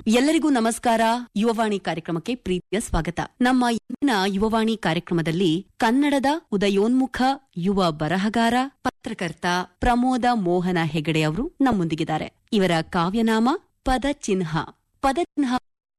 ಎಲ್ಲರಿಗೂ ನಮಸ್ಕಾರ ಯುವವಾಣಿ ಕಾರ್ಯಕ್ರಮಕ್ಕೆ ಪ್ರೀತಿಯ ಸ್ವಾಗತ ನಮ್ಮ ಇಂದಿನ ಯುವವಾಣಿ ಕಾರ್ಯಕ್ರಮದಲ್ಲಿ ಕನ್ನಡದ ಉದಯೋನ್ಮುಖ ಯುವ ಬರಹಗಾರ ಪತ್ರಕರ್ತ ಪ್ರಮೋದ ಮೋಹನ ಹೆಗಡೆ ಅವರು ನಮ್ಮೊಂದಿಗಿದ್ದಾರೆ ಇವರ ಕಾವ್ಯನಾಮ ಪದಚಿಹ್ನ ಪದಚಿಹ್ನ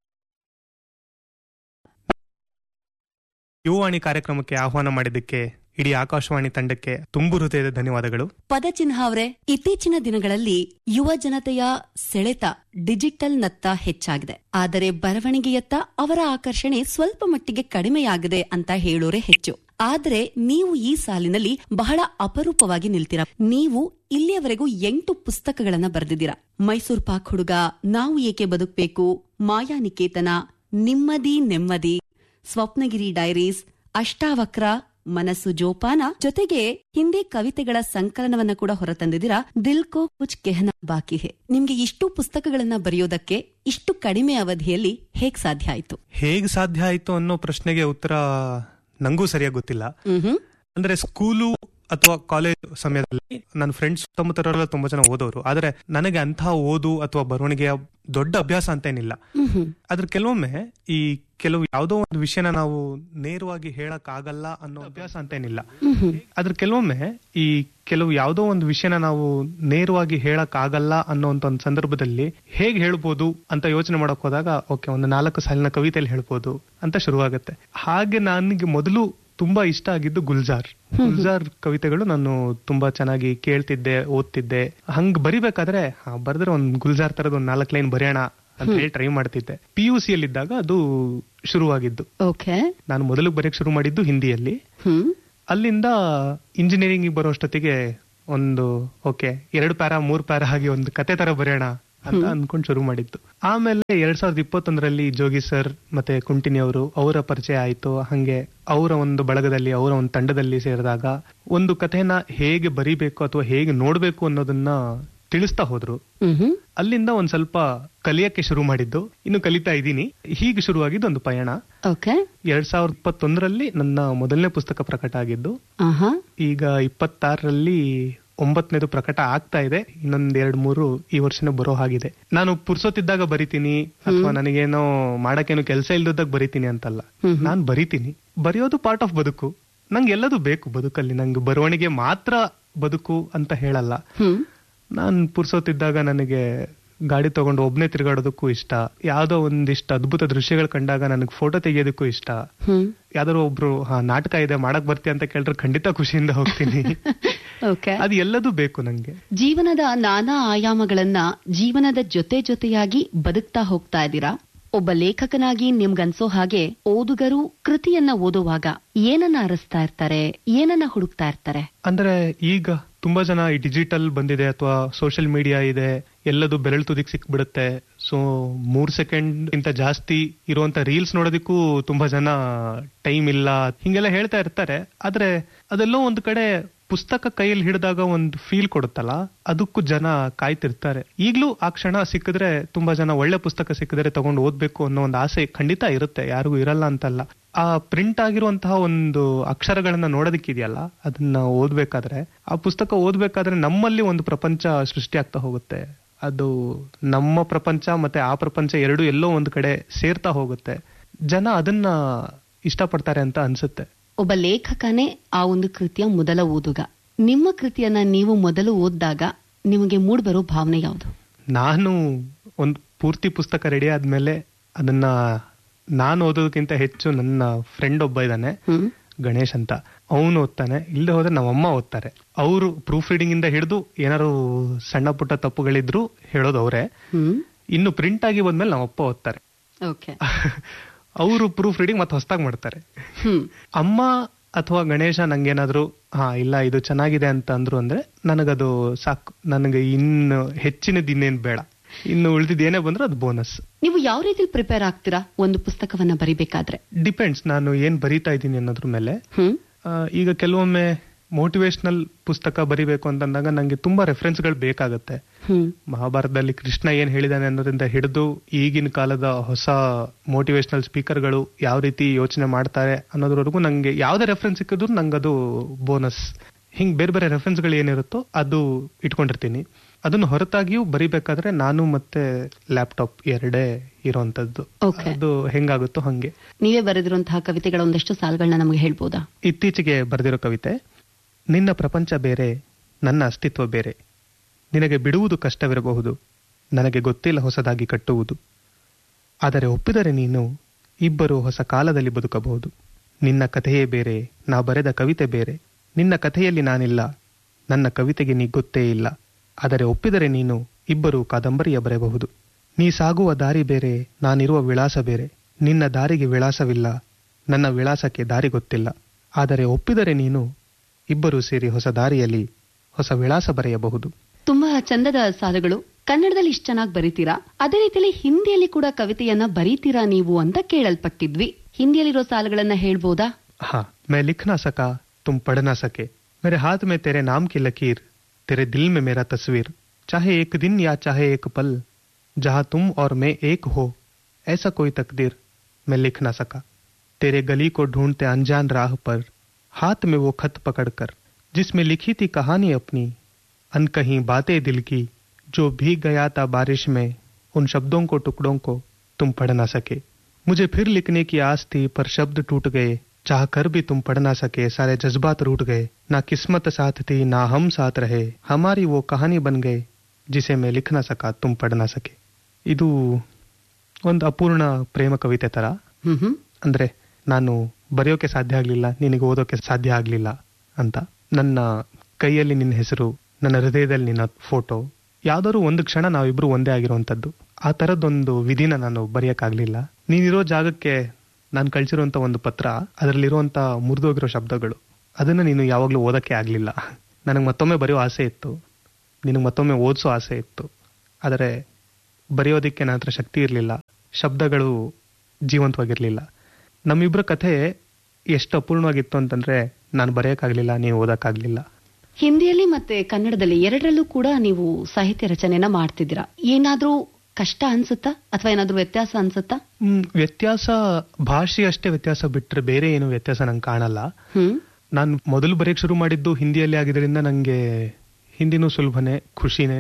ಯುವವಾಣಿ ಕಾರ್ಯಕ್ರಮಕ್ಕೆ ಆಹ್ವಾನ ಮಾಡಿದ್ದಕ್ಕೆ ಇಡೀ ಆಕಾಶವಾಣಿ ತಂಡಕ್ಕೆ ತುಂಬು ಹೃದಯದ ಧನ್ಯವಾದಗಳು ಪದಚಿಹ್ನ ಅವರೇ ಇತ್ತೀಚಿನ ದಿನಗಳಲ್ಲಿ ಯುವ ಜನತೆಯ ಸೆಳೆತ ಡಿಜಿಟಲ್ನತ್ತ ಹೆಚ್ಚಾಗಿದೆ ಆದರೆ ಬರವಣಿಗೆಯತ್ತ ಅವರ ಆಕರ್ಷಣೆ ಸ್ವಲ್ಪ ಮಟ್ಟಿಗೆ ಕಡಿಮೆಯಾಗಿದೆ ಅಂತ ಹೇಳೋರೆ ಹೆಚ್ಚು ಆದ್ರೆ ನೀವು ಈ ಸಾಲಿನಲ್ಲಿ ಬಹಳ ಅಪರೂಪವಾಗಿ ನಿಲ್ತೀರಾ ನೀವು ಇಲ್ಲಿಯವರೆಗೂ ಎಂಟು ಪುಸ್ತಕಗಳನ್ನ ಬರೆದಿದ್ದೀರಾ ಮೈಸೂರು ಪಾಕ್ ಹುಡುಗ ನಾವು ಏಕೆ ಬದುಕಬೇಕು ಮಾಯಾನಿಕೇತನ ನಿಮ್ಮದಿ ನೆಮ್ಮದಿ ಸ್ವಪ್ನಗಿರಿ ಡೈರೀಸ್ ಅಷ್ಟಾವಕ್ರ ಮನಸ್ಸು ಜೋಪಾನ ಜೊತೆಗೆ ಹಿಂದಿ ಕವಿತೆಗಳ ಸಂಕಲನವನ್ನ ಕೂಡ ಹೊರತಂದಿದ್ದೀರಾ ದಿಲ್ ಕೋ ಕುಚ್ ಕೆಹನಾ ಬಾಕಿ ಹೇ ನಿಮ್ಗೆ ಇಷ್ಟು ಪುಸ್ತಕಗಳನ್ನ ಬರೆಯೋದಕ್ಕೆ ಇಷ್ಟು ಕಡಿಮೆ ಅವಧಿಯಲ್ಲಿ ಹೇಗ್ ಸಾಧ್ಯ ಆಯ್ತು ಹೇಗ್ ಸಾಧ್ಯ ಆಯ್ತು ಅನ್ನೋ ಪ್ರಶ್ನೆಗೆ ಉತ್ತರ ನಂಗೂ ಸರಿಯಾಗಿ ಗೊತ್ತಿಲ್ಲ ಮ್ಹ್ಮ್. ಅಂದ್ರೆ ಸ್ಕೂಲು ಅಥವಾ ಕಾಲೇಜ್ ಸಮಯದಲ್ಲಿ ನನ್ನ ಫ್ರೆಂಡ್ಸ್ ಸುತ್ತಮುತ್ತರೆಲ್ಲ ತುಂಬಾ ಜನ ಓದೋರು ಆದ್ರೆ ನನಗೆ ಅಂತಹ ಓದು ಅಥವಾ ಬರವಣಿಗೆಯ ದೊಡ್ಡ ಅಭ್ಯಾಸ ಅಂತ ಏನಿಲ್ಲ ಮ್ಹ್ಮ್. ಆದ್ರೆ ಕೆಲವೊಮ್ಮೆ ಈ ಕೆಲವು ಯಾವುದೋ ಒಂದು ವಿಷಯನ ನಾವು ನೇರವಾಗಿ ಹೇಳಕ್ ಆಗಲ್ಲ ಅನ್ನೋ ಅಭ್ಯಾಸ ಅಂತ ಏನಿಲ್ಲ ಮ್ಹ್ಮ್. ಆದ್ರೆ ಕೆಲವೊಮ್ಮೆ ಈ ಕೆಲವು ಯಾವುದೋ ಒಂದು ವಿಷಯನ ನಾವು ನೇರವಾಗಿ ಹೇಳಕ್ ಆಗಲ್ಲ ಅನ್ನೋಂತ ಒಂದು ಸಂದರ್ಭದಲ್ಲಿ ಹೇಗ್ ಹೇಳ್ಬೋದು ಅಂತ ಯೋಚನೆ ಮಾಡಕ್ ಹೋದಾಗ ಓಕೆ ಒಂದು ನಾಲ್ಕು ಸಾಲಿನ ಕವಿತೆಯಲ್ಲಿ ಹೇಳ್ಬೋದು ಅಂತ ಶುರುವಾಗುತ್ತೆ ಹಾಗೆ ನನಗೆ ಮೊದಲು ತುಂಬಾ ಇಷ್ಟ ಆಗಿದ್ದು ಗುಲ್ಜಾರ್ ಗುಲ್ಜಾರ್ ಕವಿತೆಗಳು ನಾನು ತುಂಬಾ ಚೆನ್ನಾಗಿ ಕೇಳ್ತಿದ್ದೆ ಓದ್ತಿದ್ದೆ ಹಂಗ್ ಬರಿಬೇಕಾದ್ರೆ ಹಾ, ಬರ್ದ್ರೆ ಒಂದ್ ಗುಲ್ಜಾರ್ ತರದ ಒಂದ್ ನಾಲ್ಕು ಲೈನ್ ಬರೆಯೋಣ ಅಂತ ಹೇಳಿ ಟ್ರೈ ಮಾಡ್ತಿದ್ದೆ ಪಿ ಯು ಇದ್ದಾಗ ಅದು ಶುರುವಾಗಿದ್ದು ಓಕೆ ನಾನು ಮೊದಲು ಬರೆಯಕ್ ಶುರು ಮಾಡಿದ್ದು ಹಿಂದಿಯಲ್ಲಿ ಹ್ಮ್ ಅಲ್ಲಿಂದ ಇಂಜಿನಿಯರಿಂಗ್ ಬರೋಷ್ಟೊತ್ತಿಗೆ ಒಂದು ಓಕೆ ಎರಡು ಪ್ಯಾರ ಮೂರ್ ಪ್ಯಾರ ಹಾಗೆ ಒಂದು ಕತೆ ತರ ಬರೆಯೋಣ ಅಂತ ಅನ್ಕೊಂಡ್ ಶುರು ಮಾಡಿದ್ದು ಆಮೇಲೆ ಎರಡ್ ಸಾವಿರದ ಇಪ್ಪತ್ತೊಂದರಲ್ಲಿ ಜೋಗಿ ಸರ್ ಮತ್ತೆ ಕುಂಟಿನಿ ಅವರು ಅವರ ಪರಿಚಯ ಆಯ್ತು ಹಂಗೆ ಅವರ ಒಂದು ಬಳಗದಲ್ಲಿ ಅವರ ಒಂದು ತಂಡದಲ್ಲಿ ಸೇರಿದಾಗ ಒಂದು ಕಥೆನ ಹೇಗೆ ಬರಿಬೇಕು ಅಥವಾ ಹೇಗೆ ನೋಡ್ಬೇಕು ಅನ್ನೋದನ್ನ ತಿಳಿಸ್ತಾ ಹೋದ್ರು ಮ್ಹ್ಮ್. ಅಲ್ಲಿಂದ ಒಂದ್ ಸ್ವಲ್ಪ ಕಲಿಯಕ್ಕೆ ಶುರು ಮಾಡಿದ್ದು ಇನ್ನು ಕಲಿತಾ ಇದ್ದೀನಿ ಹೀಗೆ ಶುರುವಾಗಿದ್ದು ಒಂದು ಪಯಣ ಓಕೆ ಎರಡ್ ಸಾವಿರದ ಇಪ್ಪತ್ತೊಂದರಲ್ಲಿ ನನ್ನ ಮೊದಲನೇ ಪುಸ್ತಕ ಪ್ರಕಟ ಆಗಿದ್ದು ಆಹಾ ಈಗ ಇಪ್ಪತ್ತಾರರಲ್ಲಿ ಒಂಬತ್ತನೇದು ಪ್ರಕಟ ಆಗ್ತಾ ಇದೆ ಇನ್ನೊಂದ್ ಎರಡ್ ಮೂರು ಈ ವರ್ಷನೇ ಬರೋ ಹಾಗಿದೆ ನಾನು ಪುರ್ಸೋತಿದ್ದಾಗ ಬರಿತೀನಿ ಅಥವಾ ನನಗೇನೋ ಮಾಡಕ್ಕೇನು ಕೆಲಸ ಇಲ್ದಾಗ ಬರಿತೀನಿ ಅಂತಲ್ಲ ನಾನ್ ಬರಿತೀನಿ ಬರೆಯೋದು ಪಾರ್ಟ್ ಆಫ್ ಬದುಕು ನಂಗೆ ಎಲ್ಲದೂ ಬೇಕು ಬದುಕಲ್ಲಿ ನಂಗೆ ಬರವಣಿಗೆ ಮಾತ್ರ ಬದುಕು ಅಂತ ಹೇಳಲ್ಲ ಹ್ಮ್ ನಾನ್ ಪುರ್ಸೋತಿದ್ದಾಗ ನನಗೆ ಗಾಡಿ ತಗೊಂಡು ಒಬ್ನೇ ತಿರುಗಾಡೋದಕ್ಕೂ ಇಷ್ಟ ಯಾವ್ದೋ ಒಂದಿಷ್ಟು ಅದ್ಭುತ ದೃಶ್ಯಗಳು ಕಂಡಾಗ ನನಗೆ ಫೋಟೋ ತೆಗಿಯೋದಕ್ಕೂ ಇಷ್ಟ ಹ್ಮ್ ಯಾವ್ದಾದ್ರು ಒಬ್ರು ಹಾ ನಾಟಕ ಇದೆ ಮಾಡಕ್ ಬರ್ತೀಯ ಅಂತ ಕೇಳಿದ್ರೆ ಖಂಡಿತ ಖುಷಿಯಿಂದ ಹೋಗ್ತೀನಿ ಓಕೆ ಅದು ಎಲ್ಲದೂ ಬೇಕು ನಂಗೆ ಜೀವನದ ನಾನಾ ಆಯಾಮಗಳನ್ನ ಜೀವನದ ಜೊತೆ ಜೊತೆಯಾಗಿ ಬದುಕ್ತಾ ಹೋಗ್ತಾ ಇದ್ದೀರಾ ಒಬ್ಬ ಲೇಖಕನಾಗಿ ನಿಮ್ಗನ್ಸೋ ಹಾಗೆ ಓದುಗರು ಕೃತಿಯನ್ನ ಓದುವಾಗ ಏನನ್ನ ಅರಸ್ತಾ ಇರ್ತಾರೆ ಏನನ್ನ ಹುಡುಕ್ತಾ ಇರ್ತಾರೆ ಅಂದ್ರೆ ಈಗ ತುಂಬಾ ಜನ ಈ ಡಿಜಿಟಲ್ ಬಂದಿದೆ ಅಥವಾ ಸೋಷಿಯಲ್ ಮೀಡಿಯಾ ಇದೆ ಎಲ್ಲದು ಬೆರಳು ತುದಿಗ್ ಸಿಕ್ಬಿಡುತ್ತೆ ಸೊ ಮೂರ್ ಸೆಕೆಂಡ್ ಇಂತ ಜಾಸ್ತಿ ಇರುವಂತ ರೀಲ್ಸ್ ನೋಡೋದಕ್ಕೂ ತುಂಬಾ ಜನ ಟೈಮ್ ಇಲ್ಲ ಹಿಂಗೆಲ್ಲ ಹೇಳ್ತಾ ಇರ್ತಾರೆ ಆದ್ರೆ ಅದೆಲ್ಲೋ ಒಂದ್ ಕಡೆ ಪುಸ್ತಕ ಕೈಯಲ್ಲಿ ಹಿಡಿದಾಗ ಒಂದು ಫೀಲ್ ಕೊಡುತ್ತಲ್ಲ ಅದಕ್ಕೂ ಜನ ಕಾಯ್ತಿರ್ತಾರೆ ಈಗ್ಲೂ ಆ ಕ್ಷಣ ಸಿಕ್ಕಿದ್ರೆ ತುಂಬಾ ಜನ ಒಳ್ಳೆ ಪುಸ್ತಕ ಸಿಕ್ಕಿದ್ರೆ ತಗೊಂಡು ಓದ್ಬೇಕು ಅನ್ನೋ ಒಂದು ಆಸೆ ಖಂಡಿತ ಇರುತ್ತೆ ಯಾರಿಗೂ ಇರಲ್ಲ ಅಂತಲ್ಲ ಆ ಪ್ರಿಂಟ್ ಆಗಿರುವಂತಹ ಒಂದು ಅಕ್ಷರಗಳನ್ನ ನೋಡೋದಕ್ಕಿದೆಯಲ್ಲ ಅದನ್ನ ಓದ್ಬೇಕಾದ್ರೆ ಆ ಪುಸ್ತಕ ಓದ್ಬೇಕಾದ್ರೆ ನಮ್ಮಲ್ಲಿ ಒಂದು ಪ್ರಪಂಚ ಸೃಷ್ಟಿ ಆಗ್ತಾ ಹೋಗುತ್ತೆ ಅದು ನಮ್ಮ ಪ್ರಪಂಚ ಮತ್ತೆ ಆ ಪ್ರಪಂಚ ಎರಡು ಎಲ್ಲೋ ಒಂದು ಕಡೆ ಸೇರ್ತಾ ಹೋಗುತ್ತೆ ಜನ ಅದನ್ನ ಇಷ್ಟಪಡ್ತಾರೆ ಅಂತ ಅನ್ಸುತ್ತೆ ಒಬ್ಬ ಲೇಖಕನೇ ಆ ಒಂದು ಕೃತಿಯ ಮೊದಲ ಓದುಗ ನಿಮ್ಮ ಕೃತಿಯನ್ನ ನೀವು ಮೊದಲು ಓದಿದಾಗ ನಿಮಗೆ ಮೂಡ್ಬರೋ ಭಾವನೆ ಯಾವುದು ನಾನು ಒಂದು ಪೂರ್ತಿ ಪುಸ್ತಕ ರೆಡಿ ಆದ್ಮೇಲೆ ಅದನ್ನ ನಾನು ಓದೋದಕ್ಕಿಂತ ಹೆಚ್ಚು ನನ್ನ ಫ್ರೆಂಡ್ ಒಬ್ಬ ಇದ್ದಾನೆ ಹ್ಮ್ ಗಣೇಶ್ ಅಂತ ಅವನು ಓದ್ತಾನೆ ಇಲ್ಲದೆ ಹೋದ್ರೆ ನಮ್ಮಮ್ಮ ಓದ್ತಾರೆ ಅವರು ಪ್ರೂಫ್ ರೀಡಿಂಗ್ ಇಂದ ಹಿಡಿದು ಏನಾರು ಸಣ್ಣ ಪುಟ್ಟ ತಪ್ಪುಗಳಿದ್ರು ಹೇಳೋದು ಅವರೇ ಹ್ಮ್ ಇನ್ನು ಪ್ರಿಂಟ್ ಆಗಿ ಬಂದ್ಮೇಲೆ ನಮ್ಮಪ್ಪ ಓದ್ತಾರೆ ಓಕೆ ಅವರು ಪ್ರೂಫ್ ರೀಡಿಂಗ್ ಮತ್ತೆ ಹೊಸದಾಗಿ ಮಾಡ್ತಾರೆ ಹ್ಮ್ ಅಮ್ಮ ಅಥವಾ ಗಣೇಶ ನಂಗೇನಾದ್ರು ಹಾ ಇಲ್ಲ ಇದು ಚೆನ್ನಾಗಿದೆ ಅಂತ ಅಂದ್ರು ಅಂದ್ರೆ ನನಗದು ಸಾಕು ನನಗೆ ಇನ್ನು ಹೆಚ್ಚಿನದು ಇನ್ನೇನ್ ಬೇಡ ಇನ್ನು ಉಳಿದಿದ್ದು ಏನೇ ಬಂದ್ರೆ ಅದು ಬೋನಸ್ ನೀವು ಯಾವ ರೀತಿ ಪ್ರಿಪೇರ್ ಆಗ್ತೀರಾ ಒಂದು ಪುಸ್ತಕವನ್ನ ಬರಿಬೇಕಾದ್ರೆ ಡಿಪೆಂಡ್ಸ್ ನಾನು ಏನ್ ಬರೀತಾ ಇದ್ದೀನಿ ಅನ್ನೋದ್ರ ಮೇಲೆ ಹ್ಮ್ ಆ, ಈಗ ಕೆಲವೊಮ್ಮೆ ಮೋಟಿವೇಶನಲ್ ಪುಸ್ತಕ ಬರಿಬೇಕು ಅಂತಂದಾಗ ನಂಗೆ ತುಂಬಾ ರೆಫರೆನ್ಸ್ಗಳು ಬೇಕಾಗುತ್ತೆ ಹ್ಮ್ ಮಹಾಭಾರತದಲ್ಲಿ ಕೃಷ್ಣ ಏನ್ ಹೇಳಿದಾನೆ ಅನ್ನೋದ್ರಿಂದ ಹಿಡಿದು ಈಗಿನ ಕಾಲದ ಹೊಸ ಮೋಟಿವೇಶನಲ್ ಸ್ಪೀಕರ್ಗಳು ಯಾವ ರೀತಿ ಯೋಚನೆ ಮಾಡ್ತಾರೆ ಅನ್ನೋದ್ರವರೆಗೂ ನಂಗೆ ಯಾವ್ದೇ ರೆಫರೆನ್ಸ್ ಸಿಕ್ಕಿದ್ರು ನಂಗೆ ಅದು ಬೋನಸ್ ಹಿಂಗ್ ಬೇರೆ ಬೇರೆ ರೆಫರೆನ್ಸ್ಗಳು ಏನಿರುತ್ತೋ ಅದು ಇಟ್ಕೊಂಡಿರ್ತೀನಿ ಅದನ್ನು ಹೊರತಾಗಿಯೂ ಬರಿಬೇಕಾದ್ರೆ ನಾನು ಮತ್ತೆ ಲ್ಯಾಪ್ಟಾಪ್ ಎರಡೇ ಇರೋಂಥದ್ದು Okay. ಅದು ಹೆಂಗಾಗುತ್ತೋ ಹಂಗೆ ನೀವೇ ಬರೆದಿರುವಂತಹ ಕವಿತೆಗಳ ಒಂದಷ್ಟು ಸಾಲುಗಳನ್ನ ನಮಗೆ ಹೇಳ್ಬೋದಾ ಇತ್ತೀಚೆಗೆ ಬರೆದಿರೋ ಕವಿತೆ ನಿನ್ನ ಪ್ರಪಂಚ ಬೇರೆ ನನ್ನ ಅಸ್ತಿತ್ವ ಬೇರೆ ನಿನಗೆ ಬಿಡುವುದು ಕಷ್ಟವಿರಬಹುದು ನನಗೆ ಗೊತ್ತಿಲ್ಲ ಹೊಸದಾಗಿ ಕಟ್ಟುವುದು ಆದರೆ ಒಪ್ಪಿದರೆ ನೀನು ಇಬ್ಬರು ಹೊಸ ಕಾಲದಲ್ಲಿ ಬದುಕಬಹುದು ನಿನ್ನ ಕಥೆಯೇ ಬೇರೆ ನಾ ಬರೆದ ಕವಿತೆ ಬೇರೆ ನಿನ್ನ ಕಥೆಯಲ್ಲಿ ನಾನಿಲ್ಲ ನನ್ನ ಕವಿತೆಗೆ ನೀ ಗೊತ್ತೇ ಇಲ್ಲ ಆದರೆ ಒಪ್ಪಿದರೆ ನೀನು ಇಬ್ಬರು ಕಾದಂಬರಿಯ ಬರೆಯಬಹುದು ನೀ ಸಾಗುವ ದಾರಿ ಬೇರೆ ನಾನಿರುವ ವಿಳಾಸ ಬೇರೆ ನಿನ್ನ ದಾರಿಗೆ ವಿಳಾಸವಿಲ್ಲ ನನ್ನ ವಿಳಾಸಕ್ಕೆ ದಾರಿ ಗೊತ್ತಿಲ್ಲ ಆದರೆ ಒಪ್ಪಿದರೆ ನೀನು ಇಬ್ಬರು ಸೇರಿ ಹೊಸ ದಾರಿಯಲ್ಲಿ ಹೊಸ ವಿಳಾಸ ಬರೆಯಬಹುದು ತುಂಬಾ ಚಂದದ ಸಾಲುಗಳು ಕನ್ನಡದಲ್ಲಿ ಇಷ್ಟು ಚೆನ್ನಾಗಿ ಬರೀತೀರಾ ಅದೇ ರೀತಿಯಲ್ಲಿ ಹಿಂದಿಯಲ್ಲಿ ಕೂಡ ಕವಿತೆಯನ್ನ ಬರೀತೀರಾ ನೀವು ಅಂತ ಕೇಳಲ್ಪಟ್ಟಿದ್ವಿ ಹಿಂದಿಯಲ್ಲಿರೋ ಸಾಲುಗಳನ್ನ ಹೇಳ್ಬೋದಾ हाँ मैं लिख ना सका तुम पढ़ ना सके मेरे हाथ में तेरे नाम की लकीर तेरे दिल में मेरा तस्वीर चाहे एक दिन या चाहे एक पल जहां तुम और मैं एक हो ऐसा कोई तकदीर मैं लिख ना सका तेरे गली को ढूंढते अनजान राह पर हाथ में वो खत पकड़कर जिसमें लिखी थी कहानी अपनी अनकहीं बातें दिल की जो भीग गया था बारिश में उन शब्दों को टुकड़ों को तुम पढ़ ना सके मुझे फिर लिखने की आस थी पर शब्द टूट गए चाह कर भी तुम पढ़ ना सके सारे जज्बात रूट गए ना किस्मत साथ थी ना हम साथ रहे हमारी वो कहानी बन गए जिसे मैं लिख ना सका तुम पढ़ ना सके ಇದು ಒಂದು ಅಪೂರ್ಣ ಪ್ರೇಮ ಕವಿತೆ ತರ ಹ್ಮ್ ಹ್ಮ್ ಅಂದ್ರೆ ನಾನು ಬರೆಯೋಕೆ ಸಾಧ್ಯ ಆಗ್ಲಿಲ್ಲ ನಿನಗೆ ಓದೋಕೆ ಸಾಧ್ಯ ಆಗ್ಲಿಲ್ಲ ಅಂತ ನನ್ನ ಕೈಯಲ್ಲಿ ನಿನ್ನ ಹೆಸರು ನನ್ನ ಹೃದಯದಲ್ಲಿ ನಿನ್ನ ಫೋಟೋ ಯಾವ್ದಾದ್ರು ಒಂದು ಕ್ಷಣ ನಾವಿಬ್ರು ಒಂದೇ ಆಗಿರುವಂತದ್ದು ಆ ತರದೊಂದು ವಿಧಿನ ನಾನು ಬರೆಯಕ್ಕಾಗ್ಲಿಲ್ಲ ನೀನಿರೋ ಜಾಗಕ್ಕೆ ನಾನು ಕಳ್ಸಿರುವಂತ ಒಂದು ಪತ್ರ ಅದರಲ್ಲಿರುವಂತ ಮುರಿದೋಗಿರೋ ಶಬ್ದಗಳು ಅದನ್ನ ನೀನು ಯಾವಾಗ್ಲೂ ಓದಕ್ಕೆ ಆಗ್ಲಿಲ್ಲ ನನಗೆ ಮತ್ತೊಮ್ಮೆ ಬರೆಯೋ ಆಸೆ ಇತ್ತು ನಿನಗೆ ಮತ್ತೊಮ್ಮೆ ಓದಿಸೋ ಆಸೆ ಇತ್ತು ಆದರೆ ಬರೆಯೋದಕ್ಕೆ ನನ್ನ ಹತ್ರ ಶಕ್ತಿ ಇರಲಿಲ್ಲ ಶಬ್ದಗಳು ಜೀವಂತವಾಗಿರ್ಲಿಲ್ಲ ನಮ್ಮಿಬ್ಬರ ಕಥೆ ಎಷ್ಟು ಅಪೂರ್ಣವಾಗಿತ್ತು ಅಂತಂದ್ರೆ ನಾನು ಬರೆಯಕ್ಕಾಗ್ಲಿಲ್ಲ ನೀವು ಓದಕ್ಕಾಗ್ಲಿಲ್ಲ ಹಿಂದಿಯಲ್ಲಿ ಮತ್ತೆ ಕನ್ನಡದಲ್ಲಿ ಎರಡರಲ್ಲೂ ಕೂಡ ನೀವು ಸಾಹಿತ್ಯ ರಚನೆಯನ್ನ ಮಾಡ್ತಿದ್ದೀರಾ ಏನಾದ್ರೂ ಕಷ್ಟ ಅನ್ಸುತ್ತಾ ಅಥವಾ ಏನಾದ್ರೂ ವ್ಯತ್ಯಾಸ ಅನ್ಸುತ್ತಾ ಹ್ಮ್, ವ್ಯತ್ಯಾಸ ಭಾಷೆ ಅಷ್ಟೇ ವ್ಯತ್ಯಾಸ ಬಿಟ್ರೆ ಬೇರೆ ಏನು ವ್ಯತ್ಯಾಸ ನಂಗೆ ಕಾಣಲ್ಲ ಹ್ಮ್ ನಾನು ಮೊದಲು ಬರೆಯಕ್ ಶುರು ಮಾಡಿದ್ದು ಹಿಂದಿಯಲ್ಲಿ ಆಗಿದ್ರಿಂದ ನಂಗೆ ಹಿಂದಿನೂ ಸುಲಭನೇ ಖುಷಿನೇ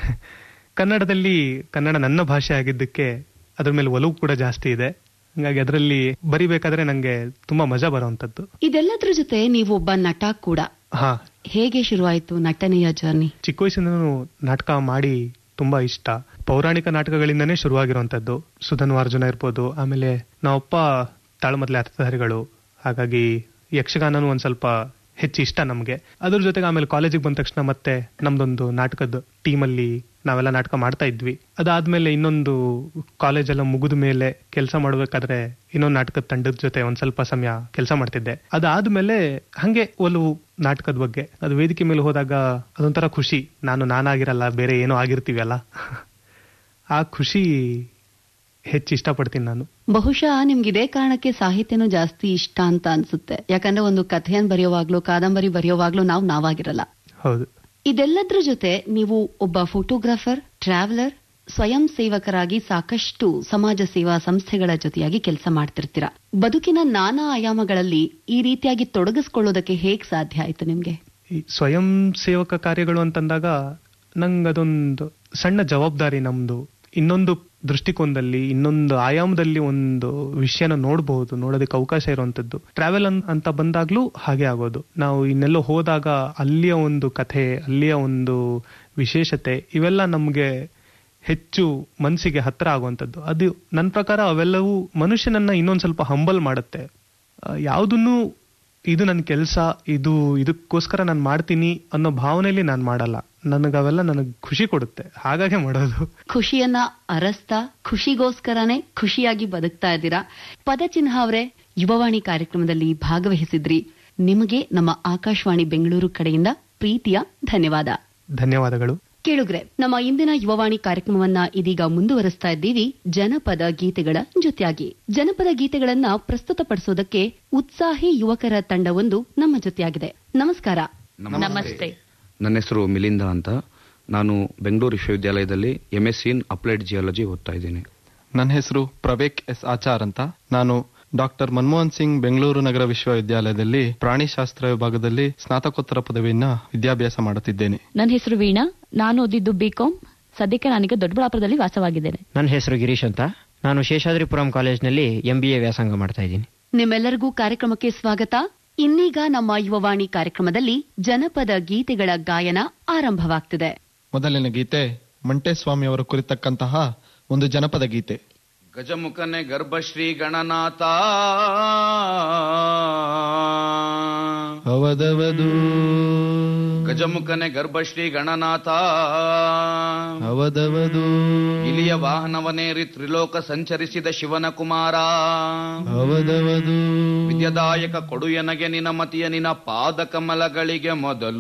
ಕನ್ನಡದಲ್ಲಿ ಕನ್ನಡ ನನ್ನ ಭಾಷೆ ಆಗಿದ್ದಕ್ಕೆ ಅದ್ರ ಮೇಲೆ ಒಲವು ಕೂಡ ಜಾಸ್ತಿ ಇದೆ ಹಂಗಾಗಿ ಅದರಲ್ಲಿ ಬರಿಬೇಕಾದ್ರೆ ನಂಗೆ ತುಂಬಾ ಮಜಾ ಬರುವಂತದ್ದು ಇದೆಲ್ಲದ್ರ ಜೊತೆ ನೀವು ಒಬ್ಬ ನಟ ಕೂಡ ಹಾ ಹೇಗೆ ಶುರುವಾಯ್ತು ನಟನೆಯ ಜರ್ನಿ ಚಿಕ್ಕ ವಯಸ್ಸಿಂದನೂ ನಾಟಕ ಮಾಡಿ ತುಂಬಾ ಇಷ್ಟ ಪೌರಾಣಿಕ ನಾಟಕಗಳಿಂದನೇ ಶುರುವಾಗಿರುವಂತದ್ದು ಸುಧನ್ವಾರ್ಜುನ ಇರ್ಬೋದು ಆಮೇಲೆ ನಾವಪ್ಪ ತಾಳ್ಮದ್ಲೆ ಅರ್ಥಧಾರಿಗಳು ಹಾಗಾಗಿ ಯಕ್ಷಗಾನನೂ ಒಂದ್ ಸ್ವಲ್ಪ ಹೆಚ್ಚು ಇಷ್ಟ ನಮ್ಗೆ ಅದ್ರ ಜೊತೆಗೆ ಆಮೇಲೆ ಕಾಲೇಜಿಗೆ ಬಂದ ತಕ್ಷಣ ಮತ್ತೆ ನಮ್ದೊಂದು ನಾಟಕದ ಟೀಮಲ್ಲಿ ನಾವೆಲ್ಲ ನಾಟಕ ಮಾಡ್ತಾ ಇದ್ವಿ ಅದಾದ್ಮೇಲೆ ಇನ್ನೊಂದು ಕಾಲೇಜ್ ಎಲ್ಲ ಮುಗಿದ ಮೇಲೆ ಕೆಲಸ ಮಾಡ್ಬೇಕಾದ್ರೆ ಇನ್ನೊಂದು ನಾಟಕದ ತಂಡದ ಜೊತೆ ಒಂದ್ ಸ್ವಲ್ಪ ಸಮಯ ಕೆಲಸ ಮಾಡ್ತಿದ್ದೆ ಅದಾದ್ಮೇಲೆ ಹಂಗೆ ಒಲವು ನಾಟಕದ ಬಗ್ಗೆ ಅದು ವೇದಿಕೆ ಮೇಲೆ ಹೋದಾಗ ಅದೊಂಥರ ಖುಷಿ ನಾನು ನಾನಾಗಿರಲ್ಲ ಬೇರೆ ಏನೋ ಆಗಿರ್ತೀವಲ್ಲ ಆ ಖುಷಿ ಹೆಚ್ಚು ಇಷ್ಟಪಡ್ತೀನಿ ನಾನು ಬಹುಶಃ ನಿಮ್ಗೆ ಇದೇ ಕಾರಣಕ್ಕೆ ಸಾಹಿತ್ಯನೂ ಜಾಸ್ತಿ ಇಷ್ಟ ಅಂತ ಅನ್ಸುತ್ತೆ ಯಾಕಂದ್ರೆ ಒಂದು ಕಥೆಯನ್ನು ಬರೆಯುವಾಗ್ಲೂ ಕಾದಂಬರಿ ಬರೆಯುವಾಗ್ಲೂ ನಾವು ನಾವಾಗಿರಲ್ಲ ಹೌದು ಇದೆಲ್ಲದ್ರ ಜೊತೆ ನೀವು ಒಬ್ಬ ಫೋಟೋಗ್ರಾಫರ್ ಟ್ರಾವೆಲರ್ ಸ್ವಯಂ ಸೇವಕರಾಗಿ ಸಾಕಷ್ಟು ಸಮಾಜ ಸೇವಾ ಸಂಸ್ಥೆಗಳ ಜೊತೆಯಾಗಿ ಕೆಲಸ ಮಾಡ್ತಿರ್ತೀರಾ ಬದುಕಿನ ನಾನಾ ಆಯಾಮಗಳಲ್ಲಿ ಈ ರೀತಿಯಾಗಿ ತೊಡಗಿಸ್ಕೊಳ್ಳೋದಕ್ಕೆ ಹೇಗ್ ಸಾಧ್ಯ ಆಯ್ತು ನಿಮ್ಗೆ ಈ ಸ್ವಯಂ ಸೇವಕ ಕಾರ್ಯಗಳು ಅಂತಂದಾಗ ನಂಗೆ ಅದೊಂದು ಸಣ್ಣ ಜವಾಬ್ದಾರಿ ನಮ್ದು ಇನ್ನೊಂದು ದೃಷ್ಟಿಕೋನದಲ್ಲಿ ಇನ್ನೊಂದು ಆಯಾಮದಲ್ಲಿ ಒಂದು ವಿಷಯನ ನೋಡಬಹುದು ನೋಡೋದಕ್ಕೆ ಅವಕಾಶ ಇರುವಂತದ್ದು ಟ್ರಾವೆಲ್ ಅಂತ ಬಂದಾಗ್ಲೂ ಹಾಗೆ ಆಗೋದು ನಾವು ಇನ್ನೆಲ್ಲೋ ಹೋದಾಗ ಅಲ್ಲಿಯ ಒಂದು ಕಥೆ ಅಲ್ಲಿಯ ಒಂದು ವಿಶೇಷತೆ ಇವೆಲ್ಲ ನಮ್ಗೆ ಹೆಚ್ಚು ಮನಸ್ಸಿಗೆ ಹತ್ರ ಆಗುವಂಥದ್ದು ಅದು ನನ್ನ ಪ್ರಕಾರ ಅವೆಲ್ಲವೂ ಮನುಷ್ಯನನ್ನ ಇನ್ನೊಂದ್ ಸ್ವಲ್ಪ ಹಂಬಲ್ ಮಾಡುತ್ತೆ ಯಾವುದನ್ನು ಇದು ನನ್ನ ಕೆಲಸ ಇದು ಇದಕ್ಕೋಸ್ಕರ ನಾನು ಮಾಡ್ತೀನಿ ಅನ್ನೋ ಭಾವನೆಯಲ್ಲಿ ನಾನು ಮಾಡಲ್ಲ ನನಗೆ ಅವೆಲ್ಲ ನನಗೆ ಖುಷಿ ಕೊಡುತ್ತೆ ಹಾಗಾಗಿ ಮಾಡೋದು ಖುಷಿಯನ್ನ ಅರಸ್ತಾ ಖುಷಿಗೋಸ್ಕರನೇ ಖುಷಿಯಾಗಿ ಬದುಕ್ತಾ ಇದ್ದೀರಾ ಪದಚಿಹ್ನ ಅವರೇ ಯುವವಾಣಿ ಕಾರ್ಯಕ್ರಮದಲ್ಲಿ ಭಾಗವಹಿಸಿದ್ರಿ ನಿಮಗೆ ನಮ್ಮ ಆಕಾಶವಾಣಿ ಬೆಂಗಳೂರು ಕಡೆಯಿಂದ ಪ್ರೀತಿಯ ಧನ್ಯವಾದ ಧನ್ಯವಾದಗಳು ಕೇಳುಗ್ರೆ ನಮ್ಮ ಇಂದಿನ ಯುವವಾಣಿ ಕಾರ್ಯಕ್ರಮವನ್ನ ಇದೀಗ ಮುಂದುವರಿಸ್ತಾ ಇದ್ದೀವಿ ಜನಪದ ಗೀತೆಗಳ ಜೊತೆಯಾಗಿ ಜನಪದ ಗೀತೆಗಳನ್ನ ಪ್ರಸ್ತುತಪಡಿಸೋದಕ್ಕೆ ಉತ್ಸಾಹಿ ಯುವಕರ ತಂಡವೊಂದು ನಮ್ಮ ಜೊತೆಯಾಗಿದೆ ನಮಸ್ಕಾರ ನಮಸ್ತೆ ನನ್ನ ಹೆಸರು ಮಿಲಿಂದ ಅಂತ ನಾನು ಬೆಂಗಳೂರು ವಿಶ್ವವಿದ್ಯಾಲಯದಲ್ಲಿ M S in applied geology ಓದ್ತಾ ಇದ್ದೀನಿ ನನ್ನ ಹೆಸರು ಪ್ರವೇಕ್ ಎಸ್ ಆಚಾರ್ ಅಂತ ನಾನು ಡಾಕ್ಟರ್ ಮನಮೋಹನ್ ಸಿಂಗ್ ಬೆಂಗಳೂರು ನಗರ ವಿಶ್ವವಿದ್ಯಾಲಯದಲ್ಲಿ ಪ್ರಾಣಿಶಾಸ್ತ್ರ ವಿಭಾಗದಲ್ಲಿ ಸ್ನಾತಕೋತ್ತರ ಪದವಿಯನ್ನ ವಿದ್ಯಾಭ್ಯಾಸ ಮಾಡುತ್ತಿದ್ದೇನೆ ನನ್ನ ಹೆಸರು ವೀಣಾ ನಾನು ಓದಿದ್ದು ಬಿಕಾಂ ಸದ್ಯಕ್ಕೆ ನಾನೀಗ ದೊಡ್ಡಬಳ್ಳಾಪುರದಲ್ಲಿ ವಾಸವಾಗಿದ್ದೇನೆ ನನ್ನ ಹೆಸರು ಗಿರೀಶ್ ಅಂತ ನಾನು ಶೇಷಾದ್ರಿಪುರಂ ಕಾಲೇಜ್ನಲ್ಲಿ ಎಂ ಬಿ ಎ ವ್ಯಾಸಂಗ ಮಾಡ್ತಾ ಇದ್ದೀನಿ ನಿಮ್ಮೆಲ್ಲರಿಗೂ ಕಾರ್ಯಕ್ರಮಕ್ಕೆ ಸ್ವಾಗತ ಇನ್ನೀಗ ನಮ್ಮ ಯುವವಾಣಿ ಕಾರ್ಯಕ್ರಮದಲ್ಲಿ ಜನಪದ ಗೀತೆಗಳ ಗಾಯನ ಆರಂಭವಾಗ್ತಿದೆ ಮೊದಲಿನ ಗೀತೆ ಮಂಟೇಸ್ವಾಮಿ ಅವರು ಕುರಿತಕ್ಕಂತಹ ಒಂದು ಜನಪದ ಗೀತೆ ಗಜಮುಖನೆ ಗರ್ಭಶ್ರೀ ಗಣನಾಥ ಅವದವದು ಗಜಮುಖನೆ ಗರ್ಭಶ್ರೀ ಗಣನಾಥ ಅವದವದು ಇಲಿಯ ವಾಹನವನೇರಿ ತ್ರಿಲೋಕ ಸಂಚರಿಸಿದ ಶಿವನ ಕುಮಾರ ಅವದವದು ವಿದ್ಯದಾಯಕ ಕೊಡು ಎನಗೆ ನಿನ ಮತಿಯ ನಿನ ಪಾದ ಕಮಲಗಳಿಗೆ ಮೊದಲು